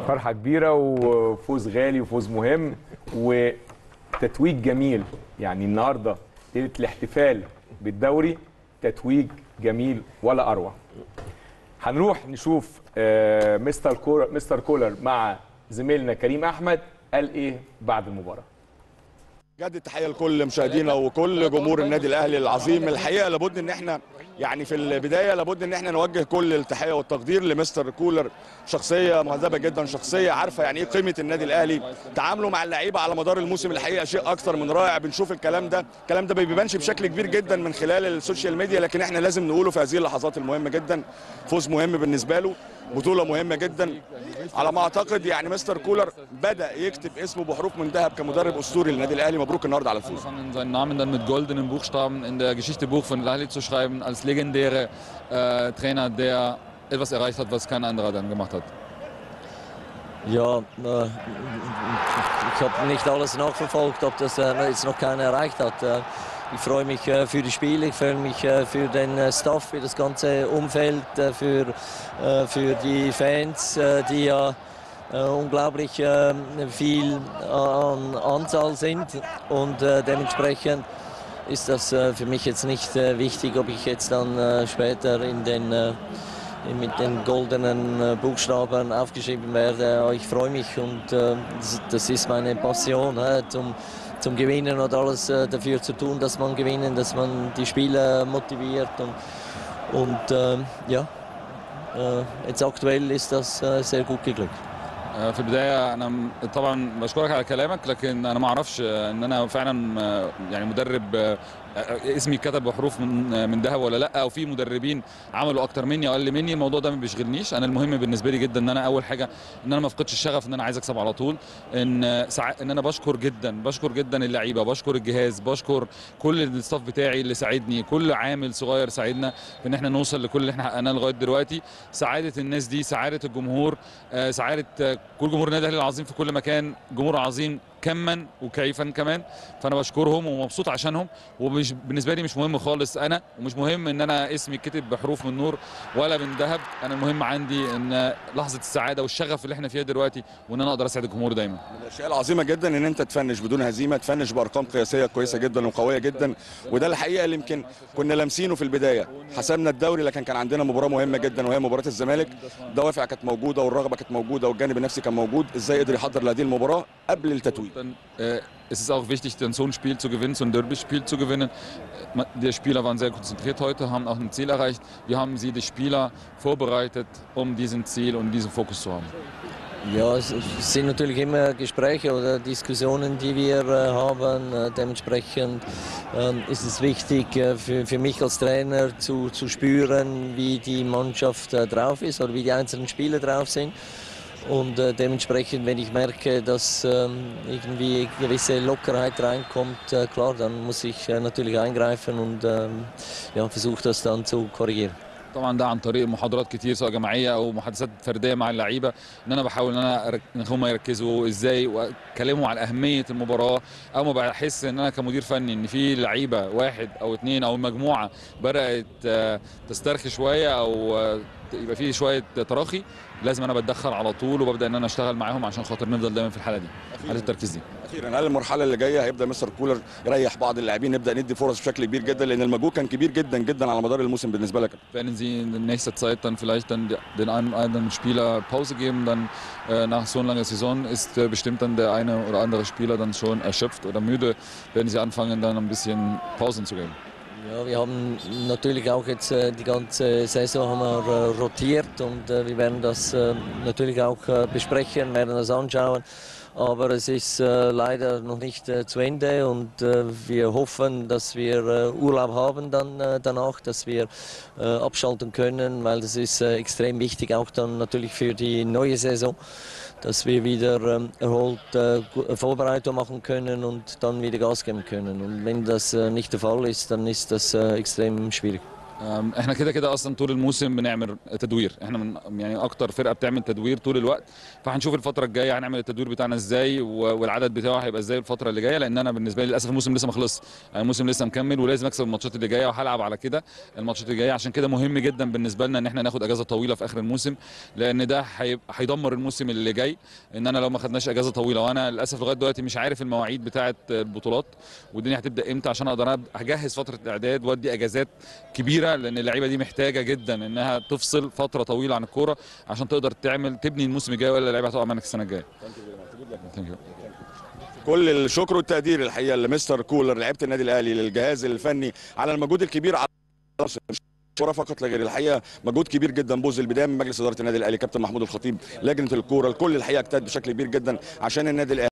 فرحه كبيره وفوز غالي وفوز مهم وتتويج جميل يعني النهارده ليله الاحتفال بالدوري تتويج جميل ولا اروع هنروح نشوف آه، مستر كولر مستر كولر مع زميلنا كريم احمد قال ايه بعد المباراه بجد التحيه لكل مشاهدينا وكل جمهور النادي الاهلي العظيم الحقيقه لابد ان احنا يعني في البدايه لابد ان احنا نوجه كل التحيه والتقدير لمستر كولر شخصيه مهذبه جدا شخصيه عارفه يعني ايه قيمه النادي الاهلي تعامله مع اللعيبه على مدار الموسم الحقيقه شيء اكثر من رائع بنشوف الكلام ده الكلام ده ما بيبانش بشكل كبير جدا من خلال السوشيال ميديا لكن احنا لازم نقوله في هذه اللحظات المهمه جدا فوز مهم بالنسبه له بطوله مهمه جدا على ما اعتقد يعني مستر كولر بدا يكتب اسمه بحروف من ذهب كمدرب اسطوري للنادي الاهلي مبروك النهارده على الفوز angefangen, seinen Namen dann mit goldenen Buchstaben in der Geschichtebuch von Lali zu schreiben, als legendäre äh, Trainer, der etwas erreicht hat, was kein anderer dann gemacht hat. Ja, äh, ich habe nicht alles nachverfolgt, ob das äh, jetzt noch keiner erreicht hat. Äh, ich freue mich äh, für die Spiele, ich freue mich äh, für den äh, Staff, für das ganze Umfeld, äh, für, äh, für die Fans, äh, die ja äh, unglaublich äh, viel an Anzahl sind und äh, dementsprechend ist das äh, für mich jetzt nicht äh, wichtig, ob ich jetzt dann äh, später in den äh, mit den goldenen äh, Buchstaben aufgeschrieben werde. Ich freue mich und äh, das, das ist meine Passion, äh, zum, zum Gewinnen und alles äh, dafür zu tun, dass man gewinnen, dass man die Spieler motiviert und, und äh, ja, äh, jetzt aktuell ist das äh, sehr gut geglückt. آه، في البدايه انا م- طبعا بشكرك على كلامك لكن انا ما اعرفش آه، ان انا فعلا آه، يعني مدرب آه، آه، اسمي كتب بحروف من آه، من ذهب ولا لا او في مدربين عملوا اكتر مني او اقل مني الموضوع ده ما بيشغلنيش انا المهم بالنسبه لي جدا ان انا اول حاجه ان انا ما افقدش الشغف ان انا عايز اكسب على طول ان آه، ساع... ان انا بشكر جدا بشكر جدا اللعيبه بشكر الجهاز بشكر كل الستاف بتاعي اللي ساعدني كل عامل صغير ساعدنا في ان احنا نوصل لكل اللي احنا حققناه لغايه دلوقتي سعاده الناس دي سعاده الجمهور آه، سعاده آه، كل جمهور النادي الاهلي العظيم في كل مكان جمهور عظيم كما وكيفا كمان فانا بشكرهم ومبسوط عشانهم ومش بالنسبه لي مش مهم خالص انا ومش مهم ان انا اسمي كتب بحروف من نور ولا من ذهب انا المهم عندي ان لحظه السعاده والشغف اللي احنا فيها دلوقتي وان انا اقدر اسعد الجمهور دايما من الاشياء العظيمه جدا ان انت تفنش بدون هزيمه تفنش بارقام قياسيه كويسه جدا وقويه جدا وده الحقيقه اللي يمكن كنا لامسينه في البدايه حسمنا الدوري لكن كان عندنا مباراه مهمه جدا وهي مباراه الزمالك الدوافع كانت موجوده والرغبه كانت موجوده والجانب النفسي كان موجود ازاي قدر يحضر لهذه المباراه قبل التتويج Dann äh, es ist auch wichtig, dann so ein Spiel zu gewinnen, so ein Derby-Spiel zu gewinnen. Äh, ma- Die Spieler waren sehr konzentriert heute, haben auch ein Ziel erreicht. Wir haben sie, die Spieler, vorbereitet, um diesen Ziel und diesen Fokus zu haben. Ja, es es sind natürlich immer Gespräche oder Diskussionen, die wir äh, haben. Äh, dementsprechend ähm, ist es wichtig äh, für, für mich als Trainer zu, zu spüren, wie die Mannschaft äh, drauf ist oder wie die einzelnen Spieler drauf sind. Und äh, dementsprechend, wenn ich merke, dass ähm, irgendwie gewisse Lockerheit reinkommt, äh, klar, dann muss ich äh, natürlich eingreifen und ähm, ja, versuche das dann zu korrigieren. طبعا ده عن طريق محاضرات كتير سواء جماعيه او محادثات فرديه مع اللعيبه ان انا بحاول ان انا أرك... ان هم يركزوا ازاي واكلمهم عن اهميه المباراه او ما بحس ان انا كمدير فني ان في لعيبه واحد او اثنين او مجموعه بدات آه، تسترخي شويه او آه، يبقى في شويه تراخي لازم انا بتدخل على طول وببدا ان انا اشتغل معاهم عشان خاطر نفضل دايما في الحاله دي حاله التركيز دي اخيرا هل المرحله اللي جايه هيبدا مستر كولر يريح بعض اللاعبين نبدا ندي فرص بشكل كبير جدا لان المجهود كان كبير جدا جدا على مدار الموسم بالنسبه لك Werden Sie in nächster Zeit dann vielleicht dann den einen oder anderen Spieler Pause geben, dann äh, nach so langer Saison ist äh, bestimmt dann der eine oder andere Spieler dann schon erschöpft oder müde, werden Sie anfangen dann ein bisschen Pausen zu geben. Ja, wir haben natürlich auch jetzt äh, die ganze Saison haben wir äh, rotiert und äh, wir werden das äh, natürlich auch äh, besprechen, werden das anschauen. Aber es ist äh, leider noch nicht äh, zu Ende und äh, wir hoffen, dass wir äh, Urlaub haben dann äh, danach, dass wir äh, abschalten können, weil das ist äh, extrem wichtig auch dann natürlich für die neue Saison, dass wir wieder ähm, erholt äh, gu- Vorbereitung machen können und dann wieder Gas geben können. Und wenn das äh, nicht der Fall ist, dann ist das äh, extrem schwierig. أم، احنا كده كده اصلا طول الموسم بنعمل تدوير احنا من يعني اكتر فرقه بتعمل تدوير طول الوقت فهنشوف الفتره الجايه هنعمل التدوير بتاعنا ازاي و- والعدد بتاعه هيبقى ازاي الفتره اللي جايه لان انا بالنسبه لي للاسف الموسم لسه ما خلص الموسم لسه مكمل ولازم اكسب الماتشات اللي جايه وهلعب على كده الماتشات اللي جايه عشان كده مهم جدا بالنسبه لنا ان احنا ناخد اجازه طويله في اخر الموسم لان ده هيبقى هيدمر الموسم اللي جاي ان انا لو ما خدناش اجازه طويله وانا للاسف لغايه دلوقتي مش عارف المواعيد بتاعه البطولات والدنيا هتبدا امتى عشان اقدر أب- اجهز فتره الاعداد وادي اجازات كبيره لان اللعيبه دي محتاجه جدا انها تفصل فتره طويله عن الكوره عشان تقدر تعمل تبني الموسم الجاي ولا اللعيبه هتقع منك السنه الجايه Thank you. كل الشكر والتقدير الحقيقه لمستر كولر لعيبه النادي الاهلي للجهاز الفني على المجهود الكبير على مش كوره فقط لا غير الحقيقه مجهود كبير جدا بوز البدايه من مجلس اداره النادي الاهلي كابتن محمود الخطيب لجنه الكوره الكل الحقيقه اجتهد بشكل كبير جدا عشان النادي الاهلي